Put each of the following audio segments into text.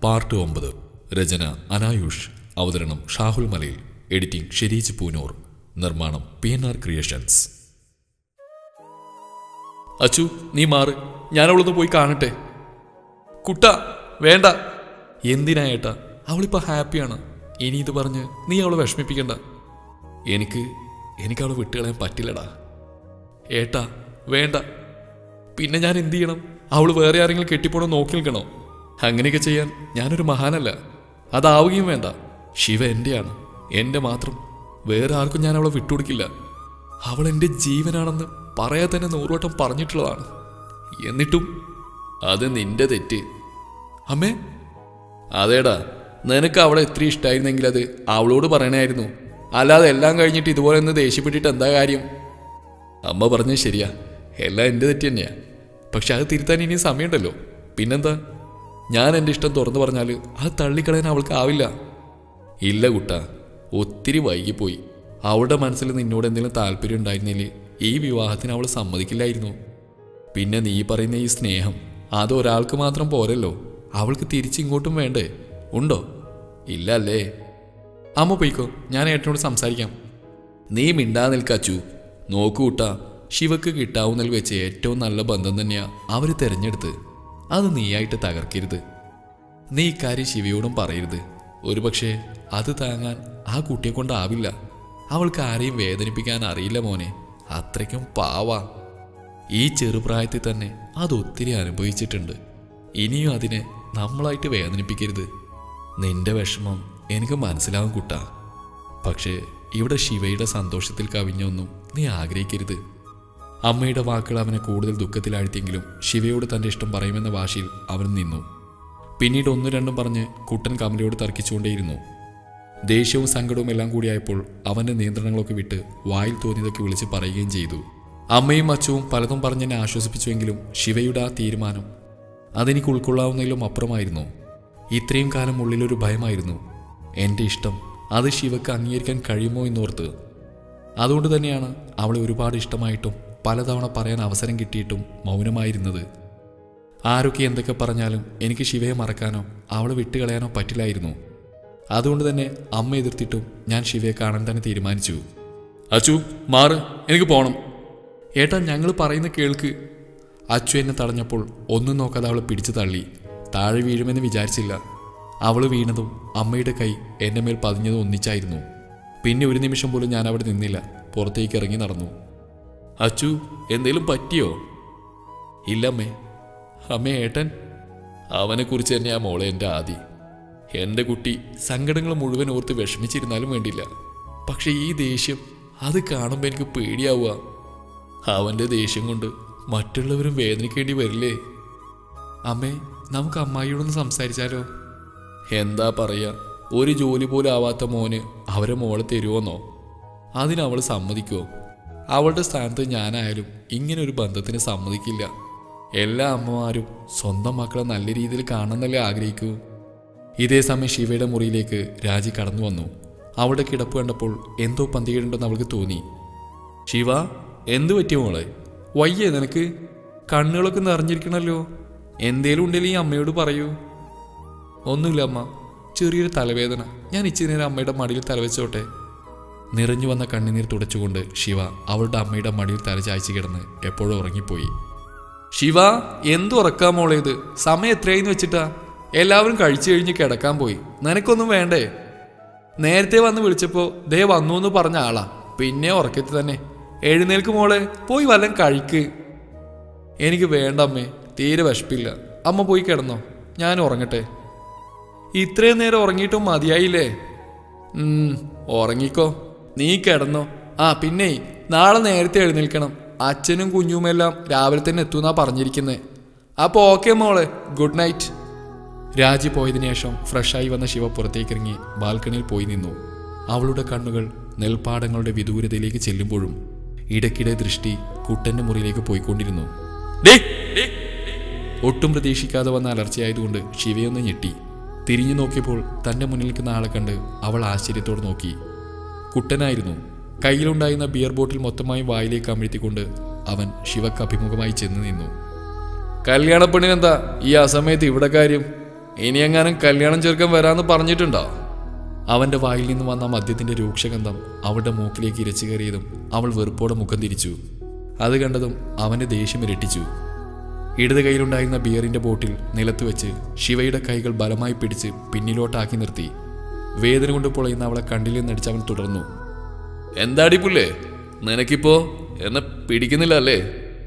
Part ഒമ്പത് രചന അനായുഷ് അവതരണം ഷാഹുൽ മലയിൽ എഡിറ്റിംഗ് ഷെരീജ് പൂനൂർ നിർമ്മാണം P N R creations Achu നീ മാറ് ഞാൻ അവളൊന്ന് പോയി കാണട്ടെ കുട്ട വേണ്ട എന്തിനാ ഏട്ടാ അവളിപ്പോ ഹാപ്പിയാണ് ഇനി ഇത് പറഞ്ഞ് നീ അവളെ വിഷമിപ്പിക്കണ്ട എനിക്ക് എനിക്ക് അവളെ വിട്ടുകളയാൻ പറ്റില്ലടാ ഏട്ടാ വേണ്ട പിന്നെ ഞാൻ എന്ത് ചെയ്യണം അവൾ വേറെ ആരെങ്കിലും കെട്ടിപ്പോണോ നോക്കി നിൽക്കണോ അങ്ങനെയൊക്കെ ചെയ്യാൻ ഞാനൊരു മഹാനല്ല അതാവുകയും വേണ്ട ശിവ എന്റെയാണ് എന്റെ മാത്രം വേറെ ആർക്കും ഞാൻ അവളെ വിട്ടുകൊടുക്കില്ല അവൾ എൻ്റെ ജീവനാണെന്ന് പറയാൻ തന്നെ നൂറുവട്ടം പറഞ്ഞിട്ടുള്ളതാണ് എന്നിട്ടും അത് നിന്റെ തെറ്റ് അമ്മേ അതേടാ നിനക്ക് അവളെ എത്ര ഇഷ്ടമായിരുന്നെങ്കിൽ അത് അവളോട് പറയണമായിരുന്നു അല്ലാതെ എല്ലാം കഴിഞ്ഞിട്ട് ഇതുപോലെ ഒന്ന് ദേഷ്യപ്പെട്ടിട്ട് എന്താ കാര്യം അമ്മ പറഞ്ഞത് ശരിയാ എല്ലാം എൻ്റെ തെറ്റ് തന്നെയാ പക്ഷെ അത് തിരുത്താൻ ഇനി സമയമുണ്ടല്ലോ പിന്നെന്താ ഞാൻ എൻ്റെ ഇഷ്ടം തുറന്നു പറഞ്ഞാൽ അത് തള്ളിക്കളയാൻ അവൾക്ക് ആവില്ല ഇല്ല കുട്ട ഒത്തിരി വൈകിപ്പോയി അവളുടെ മനസ്സിൽ നിന്നോട് എന്തെങ്കിലും താല്പര്യം ഉണ്ടായിരുന്നില്ല ഈ വിവാഹത്തിന് അവൾ സമ്മതിക്കില്ലായിരുന്നു പിന്നെ നീ പറയുന്ന ഈ സ്നേഹം അത് ഒരാൾക്ക് മാത്രം പോരല്ലോ അവൾക്ക് തിരിച്ചിങ്ങോട്ടും വേണ്ടേ ഉണ്ടോ ഇല്ല അല്ലേ അമ്മ പോയിക്കോ ഞാൻ ഏട്ടനോട് സംസാരിക്കാം നീ മിണ്ടാ നിൽക്കച്ചു നോക്കൂ കൂട്ടാ ശിവക്ക് കിട്ടാവുന്നതിൽ വെച്ച് ഏറ്റവും നല്ല ബന്ധം തന്നെയാ അവർ തിരഞ്ഞെടുത്ത് അത് നീയായിട്ട് തകർക്കരുത് നീ ഇക്കാര്യം ശിവയോടും പറയരുത് ഒരുപക്ഷെ അത് താങ്ങാൻ ആ കുട്ടിയെ കൊണ്ടാവില്ല അവൾക്ക് ആരെയും വേദനിപ്പിക്കാൻ അറിയില്ല മോനെ അത്രയ്ക്കും പാവാ ഈ ചെറുപ്രായത്തിൽ തന്നെ അതൊത്തിരി അനുഭവിച്ചിട്ടുണ്ട് ഇനിയും അതിനെ നമ്മളായിട്ട് വേദനിപ്പിക്കരുത് നിന്റെ വിഷമം എനിക്ക് മനസ്സിലാവും കുട്ടാ പക്ഷേ ഇവിടെ ശിവയുടെ സന്തോഷത്തിൽ കവിഞ്ഞൊന്നും നീ ആഗ്രഹിക്കരുത് അമ്മയുടെ വാക്കുകൾ അവനെ കൂടുതൽ ദുഃഖത്തിലാഴ്ത്തിയെങ്കിലും ശിവയോട് തന്റെ ഇഷ്ടം പറയുമെന്ന വാശിയിൽ അവൻ നിന്നു പിന്നീട് ഒന്നും രണ്ടും പറഞ്ഞ് കുട്ടൻ കമലയോട് തർക്കിച്ചുകൊണ്ടേയിരുന്നു ദേഷ്യവും സങ്കടവും എല്ലാം കൂടിയായപ്പോൾ അവന്റെ നിയന്ത്രണങ്ങളൊക്കെ വിട്ട് വായിൽ തോന്നിയതൊക്കെ വിളിച്ച് പറയുകയും ചെയ്തു അമ്മയും അച്ഛവും പലതും പറഞ്ഞെന്നെ ആശ്വസിപ്പിച്ചുവെങ്കിലും ശിവയുടെ ആ തീരുമാനം അതെനിക്ക് ഉൾക്കൊള്ളാവുന്നതിലും അപ്പുറമായിരുന്നു ഇത്രയും കാലം ഉള്ളിലൊരു ഭയമായിരുന്നു എൻ്റെ ഇഷ്ടം അത് ശിവക്ക് അംഗീകരിക്കാൻ കഴിയുമോ എന്നോർത്ത് അതുകൊണ്ട് തന്നെയാണ് അവളെ ഒരുപാട് ഇഷ്ടമായിട്ടും പലതവണ പറയാൻ അവസരം കിട്ടിയിട്ടും മൗനമായിരുന്നത് ആരൊക്കെ എന്തൊക്കെ പറഞ്ഞാലും എനിക്ക് ശിവയെ മറക്കാനോ അവളെ വിട്ടുകളയാനോ പറ്റില്ലായിരുന്നു അതുകൊണ്ട് തന്നെ അമ്മ എതിർത്തിട്ടും ഞാൻ ശിവയെ കാണാൻ തന്നെ തീരുമാനിച്ചു അച്ചു മാറ് എനിക്ക് പോണം ഏട്ടാ ഞങ്ങൾ പറയുന്ന കേൾക്ക് അച്ചു എന്നെ തടഞ്ഞപ്പോൾ ഒന്നും നോക്കാതെ അവളെ പിടിച്ചു തള്ളി താഴെ വീഴുമെന്ന് വിചാരിച്ചില്ല അവൾ വീണതും അമ്മയുടെ കൈ എൻ്റെ മേൽ പതിഞ്ഞതും ഒന്നിച്ചായിരുന്നു പിന്നെ ഒരു നിമിഷം പോലും ഞാൻ അവിടെ നിന്നില്ല പുറത്തേക്ക് ഇറങ്ങി നടന്നു അച്ചു എന്തേലും പറ്റിയോ ഇല്ലമ്മേ അമ്മേ ഏട്ടൻ അവനെക്കുറിച്ച് തന്നെയാ മോളെ എൻ്റെ ആദി എൻ്റെ കുട്ടി സങ്കടങ്ങൾ മുഴുവൻ ഓർത്ത് വിഷമിച്ചിരുന്നാലും വേണ്ടില്ല പക്ഷെ ഈ ദേഷ്യം അത് കാണുമ്പോൾ എനിക്ക് പേടിയാവുക അവൻ്റെ ദേഷ്യം കൊണ്ട് മറ്റുള്ളവരും വേദനിക്കേണ്ടി വരില്ലേ അമ്മേ നമുക്ക് അമ്മായിയോടൊന്ന് സംസാരിച്ചാലോ എന്താ പറയാ ഒരു ജോലി പോലും ആവാത്ത മോന് അവരെ മോളെ തരുമോന്നോ അതിനവൾ സമ്മതിക്കുമോ അവളുടെ സ്ഥാനത്ത് ഞാനായാലും ഇങ്ങനെ ഒരു ബന്ധത്തിന് സമ്മതിക്കില്ല എല്ലാ അമ്മമാരും സ്വന്തം മക്കളെ നല്ല രീതിയിൽ കാണണമെന്നല്ലേ ആഗ്രഹിക്കൂ ഇതേ സമയം ശിവയുടെ മുറിയിലേക്ക് രാജി കടന്നു വന്നു അവളുടെ കിടപ്പ് കണ്ടപ്പോൾ എന്തോ പന്തികേടുണ്ടെന്ന് അവൾക്ക് തോന്നി ശിവ എന്തു പറ്റിയ മോളെ വയ്യേ നിനക്ക് കണ്ണുകളൊക്കെ നിറഞ്ഞിരിക്കണല്ലോ എന്തേലും ഉണ്ടെങ്കിൽ ഈ അമ്മയോട് പറയൂ ഒന്നുമില്ല അമ്മ ചെറിയൊരു തലവേദന ഞാൻ ഇച്ചിരി നേരം അമ്മയുടെ മടിയിൽ തലവെച്ചോട്ടെ നിറഞ്ഞു വന്ന കണ്ണുനീർ തുടച്ചുകൊണ്ട് ശിവ അവളുടെ അമ്മയുടെ മടിയിൽ തലചായ്ച്ച് കിടന്ന് എപ്പോഴും ഉറങ്ങിപ്പോയി ശിവ എന്തു ഉറക്കാ മോളെ ഇത് സമയം എത്രയെന്ന് വെച്ചിട്ടാ എല്ലാവരും കഴിച്ചു കഴിഞ്ഞ് കിടക്കാൻ പോയി നിനക്കൊന്നും വേണ്ടേ നേരത്തെ വന്ന് വിളിച്ചപ്പോ ദേ വന്നു എന്ന് പറഞ്ഞ ആളാ പിന്നെ ഉറക്കത്തിൽ തന്നെ എഴുന്നേൽക്ക് മോളെ പോയി വല്ലം കഴിക്ക് എനിക്ക് വേണ്ട അമ്മേ തീരെ വിശപ്പില്ല അമ്മ പോയി കിടന്നോ ഞാൻ ഉറങ്ങട്ടെ ഇത്രയും നേരം ഉറങ്ങിയിട്ടും മതിയായില്ലേ ഉം, ഉറങ്ങിക്കോ നീ കിടന്നോ ആ പിന്നെ നാളെ നേരത്തെ എഴുന്നേൽക്കണം അച്ഛനും കുഞ്ഞുമെല്ലാം രാവിലെ തന്നെ എത്തുന്നാ പറഞ്ഞിരിക്കുന്നത് അപ്പൊ ഓക്കെ മോളെ ഗുഡ് നൈറ്റ് രാജി പോയതിനു ശേഷം ഫ്രഷായി വന്ന ശിവ പുറത്തേക്കിറങ്ങി ബാൽക്കണിയിൽ പോയി നിന്നു അവളുടെ കണ്ണുകൾ നെൽപ്പാടങ്ങളുടെ വിദൂരതയിലേക്ക് ചെല്ലുമ്പോഴും ഇടയ്ക്കിടെ ദൃഷ്ടി കുട്ടന്റെ മുറിയിലേക്ക് പോയിക്കൊണ്ടിരുന്നു "ഡേ, ഡേ." ഒട്ടും പ്രതീക്ഷിക്കാതെ വന്ന അലർച്ചയായതുകൊണ്ട് ശിവയൊന്ന് ഞെട്ടി തിരിഞ്ഞു നോക്കിയപ്പോൾ തന്റെ മുന്നിൽ നിൽക്കുന്ന ആളെ കണ്ട് അവൾ ആശ്ചര്യത്തോടെ നോക്കി കുട്ടനായിരുന്നു കയ്യിലുണ്ടായിരുന്ന ബിയർ ബോട്ടിൽ മൊത്തമായി വായിലേക്ക് അമഴ്ത്തിക്കൊണ്ട് അവൻ ശിവക്ക് അഭിമുഖമായി ചെന്ന് നിന്നു കല്യാണപ്പെണ്ണിനെന്താ ഈ അസമയത്ത് ഇവിടെ കാര്യം ഇനി എങ്ങാനും കല്യാണം ചെറുക്കൻ വരാന്ന് പറഞ്ഞിട്ടുണ്ടോ അവന്റെ വായിൽ നിന്ന് വന്ന മദ്യത്തിന്റെ രൂക്ഷഗന്ധം അവളുടെ മൂക്കിലേക്ക് ഇരച്ചു കയറിയതും അവൾ വെറുപ്പോടെ മുഖം തിരിച്ചു അത് കണ്ടതും അവന്റെ ദേഷ്യം ഇരട്ടിച്ചു ഇടത് കയ്യിലുണ്ടായിരുന്ന ബിയറിന്റെ ബോട്ടിൽ നിലത്ത് വെച്ച് ശിവയുടെ കൈകൾ ബലമായി പിടിച്ച് പിന്നിലോട്ടാക്കി നിർത്തി വേദന കൊണ്ട് പൊളയുന്ന അവളെ കണ്ടിൽ നിന്നടിച്ച് അവൻ തുടർന്നു എന്താടി പുല്ലേ നിനക്കിപ്പോ എന്നെ പിടിക്കുന്നില്ല അല്ലേ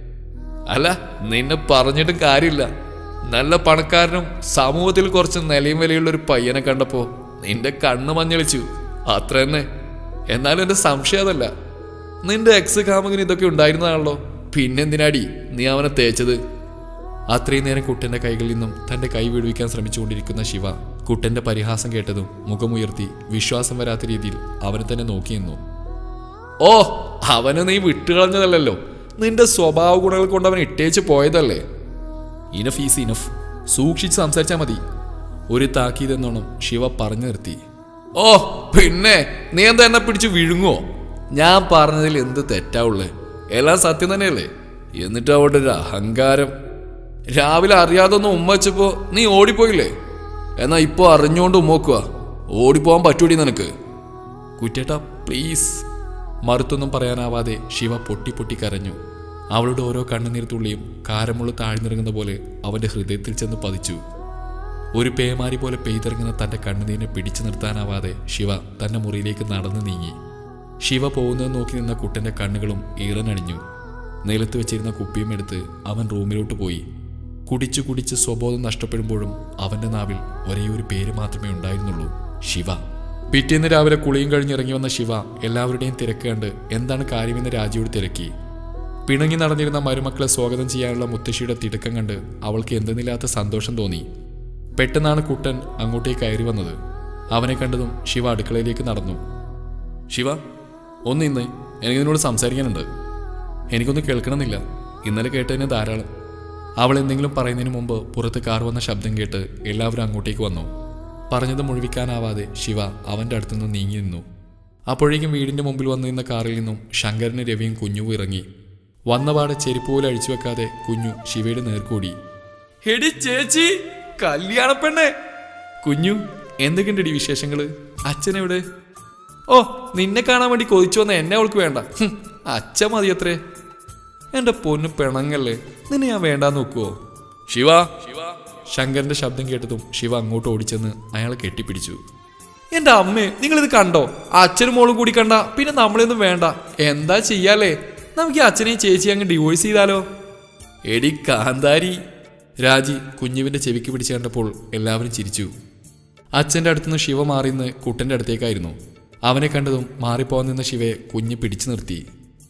അല്ല നിന്നെ പറഞ്ഞിട്ടും കാര്യമില്ല നല്ല പണക്കാരനും സമൂഹത്തിൽ കുറച്ച് നിലയും വിലയുള്ള ഒരു പയ്യനെ കണ്ടപ്പോ നിന്റെ കണ്ണ് മഞ്ഞളിച്ചു അത്ര തന്നെ എന്നാലും എന്റെ സംശയം അതല്ല നിന്റെ എക്സ് കാമുകന് ഇതൊക്കെ ഉണ്ടായിരുന്നതാണല്ലോ പിന്നെന്തിനാടി നീ അവനെ തേച്ചത് അത്രയും നേരം കുട്ടന്റെ കൈകളിൽ നിന്നും തന്റെ കൈ വിടുവിക്കാൻ ശ്രമിച്ചുകൊണ്ടിരിക്കുന്ന ശിവ കുട്ടന്റെ പരിഹാസം കേട്ടതും മുഖമുയർത്തി വിശ്വാസം വരാത്ത രീതിയിൽ അവനെ തന്നെ നോക്കി നിന്നു ഓ അവനെ നീ വിട്ടുകളഞ്ഞതല്ലല്ലോ നിന്റെ സ്വഭാവ ഗുണങ്ങൾ കൊണ്ട് അവൻ ഇട്ടേച്ച് പോയതല്ലേ ഇനഫ് ഈസ് ഇനഫ് സൂക്ഷിച്ച് സംസാരിച്ചാൽ മതി ഒരു താക്കീതെന്നോണം ശിവ പറഞ്ഞു നിർത്തി ഓ പിന്നെ നീ എന്താ എന്നെ പിടിച്ച് വിഴുങ്ങോ ഞാൻ പറഞ്ഞതിൽ എന്ത് തെറ്റാവുള്ളേ എല്ലാം സത്യം തന്നെയല്ലേ എന്നിട്ട് അവിടെ ഒരു അഹങ്കാരം രാവിലെ അറിയാതൊന്നും ഉമ്മ വെച്ചപ്പോ നീ ഓടിപ്പോയില്ലേ എന്നാ ഇപ്പൊ അറിഞ്ഞുകൊണ്ട് ഉമ്മോക്കുക ഓടിപ്പോവാൻ പറ്റൂടി നിനക്ക് കുറ്റേട്ടാ പ്ലീസ് മറുത്തൊന്നും പറയാനാവാതെ ശിവ പൊട്ടി പൊട്ടി കരഞ്ഞു അവളുടെ ഓരോ കണ്ണുനീർ തുള്ളിയും കാരമുള്ള താഴ്ന്നിറങ്ങുന്ന പോലെ അവന്റെ ഹൃദയത്തിൽ ചെന്ന് പതിച്ചു ഒരു പേമാരി പോലെ പെയ്തിറങ്ങുന്ന തന്റെ കണ്ണുനീരിനെ പിടിച്ചു നിർത്താനാവാതെ ശിവ തന്റെ മുറിയിലേക്ക് നടന്നു നീങ്ങി ശിവ പോകുന്നത് നോക്കി നിന്ന കുട്ടന്റെ കണ്ണുകളും ഈറനണിഞ്ഞു നിലത്ത് വെച്ചിരുന്ന കുപ്പിയും എടുത്ത് അവൻ റൂമിലോട്ട് പോയി കുടിച്ചു കുടിച്ച് സ്വബോധം നഷ്ടപ്പെടുമ്പോഴും അവന്റെ നാവിൽ ഒരേ ഒരു പേര് മാത്രമേ ഉണ്ടായിരുന്നുള്ളൂ ശിവ പിറ്റേന്ന് രാവിലെ കുളിയും കഴിഞ്ഞിറങ്ങി വന്ന ശിവ എല്ലാവരുടെയും തിരക്ക് കണ്ട് എന്താണ് കാര്യമെന്ന് രാജിയോട് തിരക്കി പിണങ്ങി നടന്നിരുന്ന മരുമക്കളെ സ്വാഗതം ചെയ്യാനുള്ള മുത്തശ്ശിയുടെ തിടുക്കം കണ്ട് അവൾക്ക് എന്തെന്നില്ലാത്ത സന്തോഷം തോന്നി പെട്ടെന്നാണ് കുട്ടൻ അങ്ങോട്ടേക്ക് കയറി വന്നത് അവനെ കണ്ടതും ശിവ അടുക്കളയിലേക്ക് നടന്നു ശിവ ഒന്ന് ഇന്ന് എനിക്ക് നിന്നോട് സംസാരിക്കാനുണ്ട് എനിക്കൊന്നും കേൾക്കണമെന്നില്ല ഇന്നലെ കേട്ടതിന് ധാരാളം അവൾ എന്തെങ്കിലും പറയുന്നതിന് മുമ്പ് പുറത്ത് കാർ വന്ന ശബ്ദം കേട്ട് എല്ലാവരും അങ്ങോട്ടേക്ക് വന്നു പറഞ്ഞത് മുഴുവിക്കാനാവാതെ ശിവ അവൻ്റെ അടുത്തുനിന്ന് നീങ്ങി നിന്നു അപ്പോഴേക്കും വീടിന്റെ മുമ്പിൽ വന്നു നിന്ന കാറിൽ നിന്നും ശങ്കരന് രവിയും കുഞ്ഞുവും ഇറങ്ങി വന്നപാടെ ചെരുപ്പ് പോലും അഴിച്ചു വെക്കാതെ കുഞ്ഞു ശിവയുടെ നേർക്കൂടി എടി ചേച്ചി കല്യാണ പെണ്ണെ കുഞ്ഞു എന്തൊക്കെയുണ്ടടി വിശേഷങ്ങള് അച്ഛനെവിടെ ഓ നിന്നെ കാണാൻ വേണ്ടി കൊതിച്ചു വന്ന എന്നെ അവൾക്ക് വേണ്ട ഹും, അച്ഛൻ മതി അത്രേ എന്റെ പൊന്നു പിണങ്ങല്ലേ നിന്നെ ഞാൻ വേണ്ടാന്ന് നോക്കുവോ ശിവ ശങ്കരന്റെ ശബ്ദം കേട്ടതും ശിവ അങ്ങോട്ട് ഓടിച്ചെന്ന് അയാളെ കെട്ടിപ്പിടിച്ചു എന്റെ അമ്മേ നിങ്ങളിത് കണ്ടോ അച്ഛനും മോളും കൂടി കണ്ട പിന്നെ നമ്മളൊന്നും വേണ്ട എന്താ ചെയ്യാലേ നമുക്ക് ഈ അച്ഛനെയും ചേച്ചി അങ്ങ് ഡിവോഴ്സ് ചെയ്താലോ എടി കാന്താരി രാജി കുഞ്ഞുവിന്റെ ചെവിക്ക് പിടിച്ച് കണ്ടപ്പോൾ എല്ലാവരും ചിരിച്ചു അച്ഛന്റെ അടുത്തുനിന്ന് ശിവ മാറിന്ന് കുട്ടന്റെ അടുത്തേക്കായിരുന്നു അവനെ കണ്ടതും മാറിപ്പോകാൻ നിന്ന ശിവയെ കുഞ്ഞ് പിടിച്ചു നിർത്തി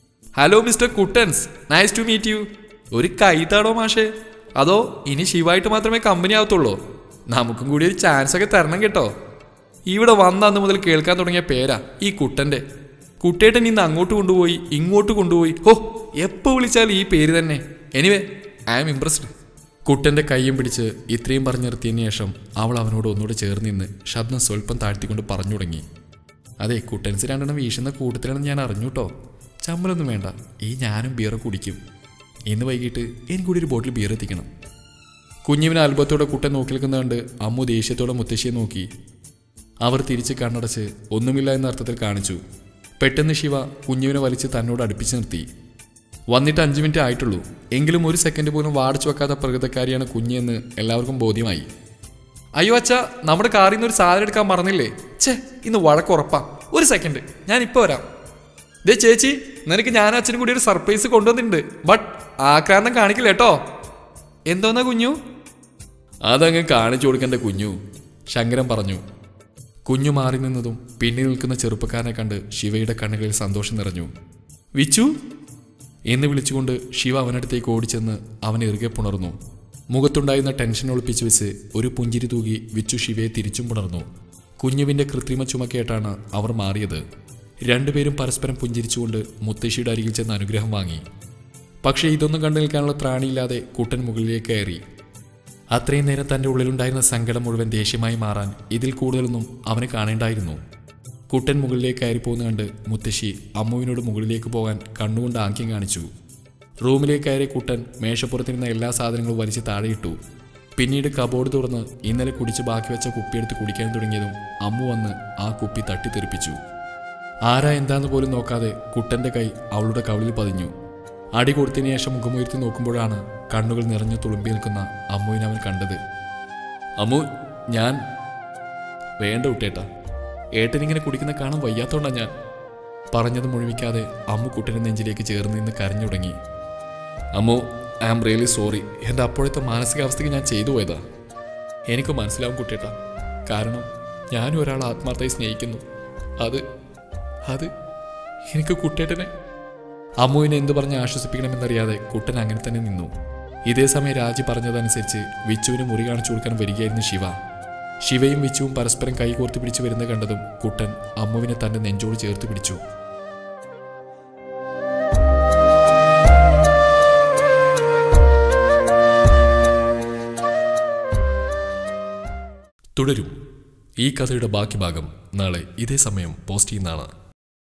hello mister Kuttans nice to meet you ഒരു കൈത്താടോ മാഷേ അതോ ഇനി ശിവായിട്ട് മാത്രമേ കമ്പനി ആവത്തുള്ളൂ നമുക്കും കൂടി ഒരു ചാൻസ് ഒക്കെ തരണം കേട്ടോ ഇവിടെ വന്ന അന്ന് മുതൽ കേൾക്കാൻ തുടങ്ങിയ പേരാ ഈ കുട്ടന്റെ കുട്ടേട്ടൻ ഇന്ന് അങ്ങോട്ട് കൊണ്ടുപോയി ഇങ്ങോട്ട് കൊണ്ടുപോയി ഹോ എപ്പോ വിളിച്ചാലും ഈ പേര് തന്നെ എനിവേ ഐ ആം ഇംപ്രസ്ഡ് കുട്ടന്റെ കൈയും പിടിച്ച് ഇത്രയും പറഞ്ഞു നിർത്തിയതിന് ശേഷം അവൾ അവനോട് ഒന്നുകൂടെ ചേർന്ന് നിന്ന് ശബ്ദം സ്വല്പം താഴ്ത്തിക്കൊണ്ട് പറഞ്ഞു തുടങ്ങി അതെ കുട്ടൻസ് രണ്ടെണ്ണം വീശുന്ന കൂട്ടത്തിലാണെന്ന് ഞാൻ അറിഞ്ഞു കേട്ടോ ചമ്മലൊന്നും വേണ്ട ഈ ഞാനും ബിയർ കുടിക്കും ഇന്ന് വൈകിട്ട് എനിക്കൂടി ഒരു ബോട്ടിൽ ബിയർ എത്തിക്കണം കുഞ്ഞുവിനെ അത്ഭുതത്തോടെ കുട്ടൻ നോക്കി നിൽക്കുന്ന കണ്ട് അമ്മു ദേഷ്യത്തോടെ മുത്തശ്ശിയെ നോക്കി അവർ തിരിച്ച് കണ്ണടച്ച് ഒന്നുമില്ല എന്ന അർത്ഥത്തിൽ കാണിച്ചു പെട്ടെന്ന് ശിവ കുഞ്ഞുവിനെ വലിച്ച് തന്നോട് അടുപ്പിച്ച് നിർത്തി വന്നിട്ട് അഞ്ച് മിനിറ്റ് ആയിട്ടുള്ളൂ എങ്കിലും ഒരു സെക്കൻഡ് പോലും വാടിച്ചു വെക്കാത്ത പ്രകൃതക്കാരിയാണ് കുഞ്ഞെന്ന് എല്ലാവർക്കും ബോധ്യമായി അയ്യോ അച്ഛാ നമ്മുടെ കാറിൽ നിന്ന് ഒരു സാധനം എടുക്കാൻ മറന്നില്ലേ ഛേ ഇന്ന് വഴക്കുറപ്പാ ഒരു സെക്കൻഡ് ഞാൻ ഇപ്പോൾ വരാം ദേ ചേച്ചി നിനക്ക് ഞാൻ അച്ഛനും കൂടി ഒരു സർപ്രൈസ് കൊണ്ടുവന്നിട്ടുണ്ട് ബട്ട് ആ കാരണം കാണിക്കില്ല കേട്ടോ എന്തോന്നാ കുഞ്ഞു അതങ്ങ് കാണിച്ചു കൊടുക്കേണ്ട കുഞ്ഞു ശങ്കരൻ പറഞ്ഞു കുഞ്ഞു മാറി നിന്നതും പിന്നിൽ നിൽക്കുന്ന ചെറുപ്പക്കാരനെ കണ്ട് ശിവയുടെ കണ്ണുകളിൽ സന്തോഷം നിറഞ്ഞു വിച്ചു എന്ന് വിളിച്ചുകൊണ്ട് ശിവ അവനടുത്തേക്ക് ഓടിച്ചെന്ന് അവൻ ഇറുകെ പുണർന്നു മുഖത്തുണ്ടായിരുന്ന ടെൻഷൻ ഒളിപ്പിച്ചു വെച്ച് ഒരു പുഞ്ചിരി തൂകി വിച്ചു ശിവയെ തിരിച്ചും പുണർന്നു കുഞ്ഞുവിന്റെ കൃത്രിമ ചുമക്കേട്ടാണ് അവർ മാറിയത് രണ്ടുപേരും പരസ്പരം പുഞ്ചിരിച്ചുകൊണ്ട് മുത്തശ്ശിയുടെ അരികിൽ ചെന്ന് അനുഗ്രഹം വാങ്ങി പക്ഷേ ഇതൊന്നും കണ്ടു നിൽക്കാനുള്ള ത്രാണിയില്ലാതെ കുട്ടൻ മുകളിലേക്ക് കയറി അത്രയും നേരം തൻ്റെ ഉള്ളിലുണ്ടായിരുന്ന സങ്കടം മുഴുവൻ ദേഷ്യമായി മാറാൻ ഇതിൽ കൂടുതലൊന്നും അവന് കാണേണ്ടായിരുന്നു കുട്ടൻ മുകളിലേക്ക് കയറി പോകുന്ന കണ്ട് മുത്തശ്ശി അമ്മുവിനോട് മുകളിലേക്ക് പോകാൻ കണ്ണുകൊണ്ട് ആംഗ്യം കാണിച്ചു റൂമിലേക്ക് കയറിയ കുട്ടൻ മേശപ്പുറത്തിരുന്ന എല്ലാ സാധനങ്ങളും വലിച്ച് താഴെയിട്ടു പിന്നീട് കബോർഡ് തുറന്ന് ഇന്നലെ കുടിച്ച് ബാക്കി വെച്ച കുപ്പിയെടുത്ത് കുടിക്കാൻ തുടങ്ങിയതും അമ്മു വന്ന് ആ കുപ്പി തട്ടിത്തെറിപ്പിച്ചു ആരാ എന്താന്ന് പോലും നോക്കാതെ കുട്ടന്റെ കൈ അവളുടെ കവിളിൽ പതിഞ്ഞു അടി കൊടുത്തതിന് ശേഷം മുഖമുയർത്തി നോക്കുമ്പോഴാണ് കണ്ണുകൾ നിറഞ്ഞു തുളുമ്പി നിൽക്കുന്ന അമ്മുവിനെ അവൻ കണ്ടത് അമ്മു ഞാൻ വേണ്ട കുട്ടേട്ടാ ഏട്ടനിങ്ങനെ കുടിക്കുന്ന കാണാൻ വയ്യാത്തോണ്ടാ ഞാൻ പറഞ്ഞത് മുഴുവിക്കാതെ അമ്മു കുട്ടൻ്റെ നെഞ്ചിലേക്ക് ചേർന്ന് നിന്ന് കരഞ്ഞു തുടങ്ങി Ammu I am really sorry എൻ്റെ അപ്പോഴത്തെ മാനസികാവസ്ഥയ്ക്ക് ഞാൻ ചെയ്തു പോയതാ എനിക്ക് മനസ്സിലാവും കുട്ടേട്ടാ കാരണം ഞാനും ഒരാളെ ആത്മാർത്ഥമായി സ്നേഹിക്കുന്നു അത് അത് എനിക്ക് കുട്ടേട്ടനെ അമ്മുവിനെ എന്ത് പറഞ്ഞ് ആശ്വസിപ്പിക്കണമെന്നറിയാതെ കുട്ടൻ അങ്ങനെ തന്നെ നിന്നു ഇതേ സമയം രാജി പറഞ്ഞതനുസരിച്ച് വിച്ചുവിന് മുറി കാണിച്ചു കൊടുക്കാൻ വരികയായിരുന്നു ശിവ ശിവയും വിച്ചുവും പരസ്പരം കൈകോർത്ത് പിടിച്ചു വരുന്ന കണ്ടതും കുട്ടൻ അമ്മുവിനെ തന്റെ നെഞ്ചോട് ചേർത്ത് പിടിച്ചു തുടരും ഈ കഥയുടെ ബാക്കി ഭാഗം നാളെ ഇതേ സമയം പോസ്റ്റ് ചെയ്യുന്നതാണ്